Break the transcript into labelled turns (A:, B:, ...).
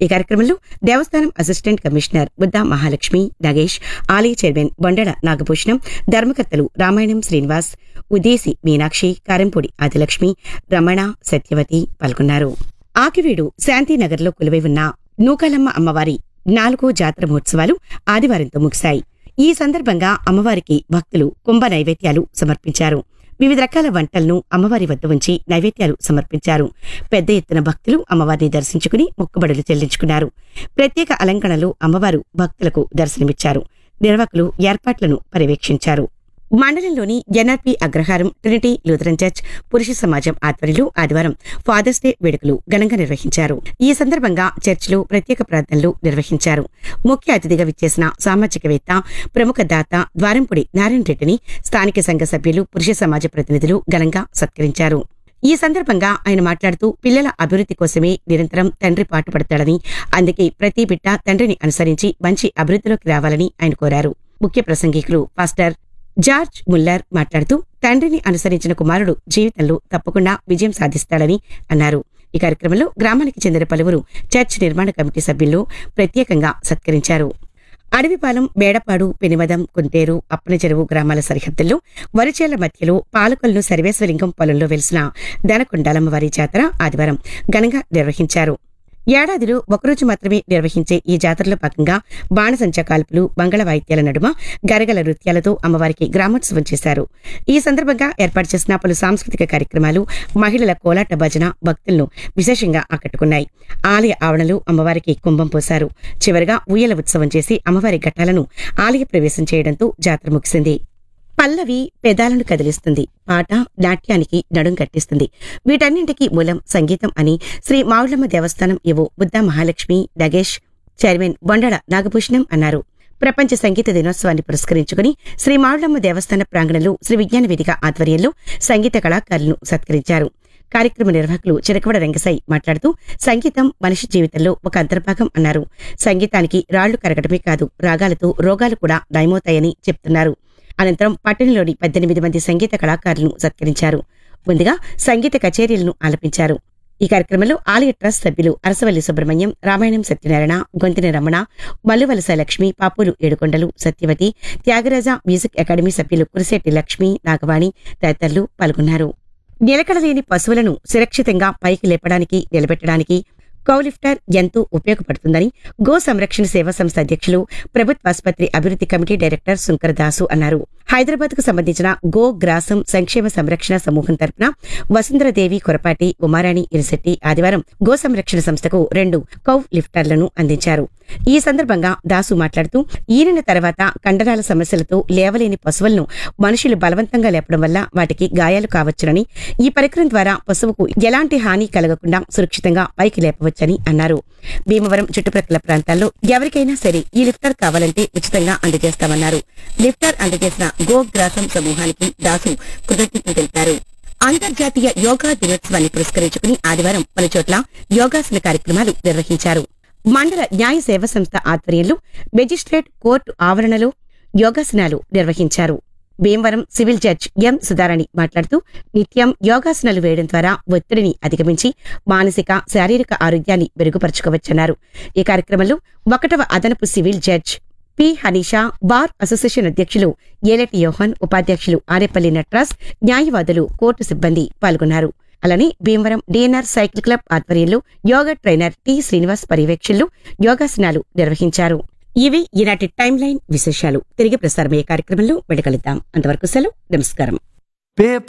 A: ఈ కార్యక్రమంలో దేవస్థానం అసిస్టెంట్ కమిషనర్ బుద్ధా మహాలక్ష్మి నగేష్ ఆలయ చైర్మన్ బొండడ నాగభూషణం ధర్మకర్తలు రామాయణం శ్రీనివాస్ ఉదేసి మీనాక్షి కారంపూడి ఆదిలక్ష్మి రమణ సత్యవతి పాల్గొన్నారు ఆకివీడు శాంతినగర్లో కొలువై ఉన్న నూకాలమ్మ అమ్మవారి నాలుగో జాతర మహోత్సవాలు ఆదివారంతో ముగిశాయి ఈ సందర్భంగా అమ్మవారికి భక్తులు కుంభ నైవేద్యాలు సమర్పించారు వివిధ రకాల వంటలను అమ్మవారి వద్ద ఉంచి నైవేద్యాలు సమర్పించారు పెద్ద ఎత్తున భక్తులు అమ్మవారిని దర్శించుకుని మొక్కుబడులు చెల్లించుకున్నారు ప్రత్యేక అలంకరణలో అమ్మవారు భక్తులకు దర్శనమిచ్చారు నిర్వాహకులు ఏర్పాట్లను పర్యవేక్షించారు మండలంలోని NRP Agraharam Trinity Lutheran church పురుష సమాజం ఆధ్వర్యంలో ఆదివారం ఫాదర్స్ డే వేడుకలు ఘనంగా నిర్వహించారు ఈ సందర్భంగా చర్చిలో ప్రత్యేక ప్రార్థనలు నిర్వహించారు ముఖ్య అతిథిగా విచ్చేసిన సామాజికవేత్త ప్రముఖ దాత ద్వారంపుడి నారాయణ రెడ్డిని స్థానిక సంఘ సభ్యులు పురుష సమాజ ప్రతినిధులు ఘనంగా సత్కరించారు ఈ సందర్భంగా ఆయన మాట్లాడుతూ పిల్లల అభివృద్ధి కోసమే నిరంతరం తండ్రి పాటుపడతాడని అందుకే ప్రతి బిడ్డ తండ్రిని అనుసరించి మంచి అభివృద్ధిలోకి రావాలని ఆయన కోరారు ముఖ్య ప్రసంగికులు పాస్టర్ జార్జ్ ముల్లర్ మాట్లాడుతూ తండ్రిని అనుసరించిన కుమారుడు జీవితంలో తప్పకుండా విజయం సాధిస్తాడని అన్నారు ఈ కార్యక్రమంలో గ్రామానికి చెందిన పలువురు చర్చ్ నిర్మాణ కమిటీ సభ్యులు ప్రత్యేకంగా సత్కరించారు అడవిపాలెం బేడపాడు పెనిమదం కుంటేరు అప్పన చెరువు గ్రామాల సరిహద్దుల్లో వరిచేళ్ల మధ్యలో పాలకొల్లు సర్వేశ్వలింగం పొలంలో వెలిసిన దనకొండాలమ్మ వారి జాతర ఆదివారం ఘనంగా నిర్వహించారు ఏడాదిలో ఒకరోజు మాత్రమే నిర్వహించే ఈ జాతరలో భాగంగా బాణసంచా కాల్పులు మంగళ వాయిద్యాల నడుమ గరగల నృత్యాలతో అమ్మవారికి గ్రామోత్సవం చేశారు ఈ సందర్భంగా ఏర్పాటు చేసిన పలు సాంస్కృతిక కార్యక్రమాలు మహిళల కోలాట భజన భక్తులను విశేషంగా ఆకట్టుకున్నాయి ఆలయ ఆవరణలో అమ్మవారికి కుంభం పోశారు చివరగా ఊయల ఉత్సవం చేసి అమ్మవారి ఘట్టాలను ఆలయ ప్రవేశం చేయడంతో జాతర ముగిసింది పల్లవి పెదాలను కదిలిస్తుంది పాట నాట్యానికి నడుం కట్టిస్తుంది వీటన్నింటికీ మూలం సంగీతం అని శ్రీ మావులమ్మ దేవస్థానం ఏవో బుద్ధ మహాలక్ష్మి నగేష్ చైర్మన్ బొండడ నాగభూషణం అన్నారు ప్రపంచ సంగీత దినోత్సవాన్ని పురస్కరించుకుని శ్రీ మావులమ్మ దేవస్థాన ప్రాంగణంలో శ్రీ విజ్ఞాన వేదిక ఆధ్వర్యంలో సంగీత కళాకారులను సత్కరించారు కార్యక్రమ నిర్వాహకులు చిరకవడ రంగసాయి మాట్లాడుతూ సంగీతం మనిషి జీవితంలో ఒక అంతర్భాగం అన్నారు సంగీతానికి రాళ్లు కరగటమే కాదు రాగాలతో రోగాలు కూడా నయమవుతాయని చెప్తున్నారు అనంతరం పట్టణంలోని పద్దెనిమిది మంది సంగీత కళాకారులను సత్కరించారు ముందుగా సంగీత కచేరీలను ఆలపించారు ఈ కార్యక్రమంలో ఆలయ ట్రస్ట్ సభ్యులు అరసవల్లి సుబ్రహ్మణ్యం రామాయణం సత్యనారాయణ గొంతిన రమణ మల్లువలస లక్ష్మి పాపులు ఏడుకొండలు సత్యవతి త్యాగరాజ మ్యూజిక్ అకాడమీ సభ్యులు కురిశెట్టి లక్ష్మి నాగవాణి తదితరులు పాల్గొన్నారు నిలకడలేని పశువులను సురక్షితంగా పైకి లేపడానికి నిలబెట్టడానికి కౌలిఫ్టర్ ఎంతో ఉపయోగపడుతుందని గో సంరక్షణ సేవా సంస్థ అధ్యక్షులు ప్రభుత్వాసుపత్రి అభివృద్ధి కమిటీ డైరెక్టర్ శంకర్ దాసు అన్నారు హైదరాబాద్ కు సంబంధించిన గో గ్రాసం సంక్షేమ సంరక్షణ సమూహం తరపున వసుంధరదేవి కొరపాటి ఉమారాణి ఇరిశెట్టి ఆదివారం గో సంరక్షణ సంస్థకు రెండు కౌ లిఫ్టర్లను అందించారు ఈ సందర్భంగా దాసు మాట్లాడుతూ ఈనిన తర్వాత కండరాల సమస్యలతో లేవలేని పశువులను మనుషులు బలవంతంగా లేపడం వల్ల వాటికి గాయాలు కావచ్చునని ఈ పరికరం ద్వారా పశువుకు ఎలాంటి హాని కలగకుండా సురక్షితంగా పైకి లేపవచ్చని అన్నారు భీమవరం చుట్టుప్రక్కల ప్రాంతాల్లో ఎవరికైనా సరే ఈ లిఫ్టర్ కావాలంటే ఉచితంగా అందజేస్తామన్నారు లిఫ్టర్ అందజేసిన గోగ్రాసం సమూహానికి దాసు కృతజ్ఞతలు తెలిపారు అంతర్జాతీయ యోగా దినోత్సవాన్ని పురస్కరించుకుని ఆదివారం పలు చోట్ల యోగాసన కార్యక్రమాలు నిర్వహించారు మండల న్యాయ సేవా సంస్థ ఆధ్వర్యంలో మెజిస్ట్రేట్ కోర్టు ఆవరణలో యోగాసనాలు నిర్వహించారు Bhimavaram civil judge M Sudharani మాట్లాడుతూ నిత్యం యోగాసనాలు వేయడం ద్వారా ఒత్తిడిని అధిగమించి మానసిక శారీరక ఆరోగ్యాన్ని మెరుగుపరచుకోవచ్చన్నారు ఈ కార్యక్రమంలో ఒకటవ అదనపు civil judge P Hanisha bar association అధ్యక్షులు ఏలటి యోహన్ ఉపాధ్యక్షులు ఆరేపల్లి నట్రాస్ న్యాయవాదులు కోర్టు సిబ్బంది పాల్గొన్నారు అలానే భీమవరం డిఎన్ఆర్ సైకిల్ క్లబ్ ఆధ్వర్యంలో యోగా ట్రైనర్ టి శ్రీనివాస్ పర్యవేక్షణలో యోగాసనాలు నిర్వహించారు ఇవి ఈనాటి టైం లైన్ విశేషాలు తిరిగి ప్రసారమయ్యే కార్యక్రమంలో వెళ్ళగలుగుతాం అంతవరకు సెలవు నమస్కారం
B: పే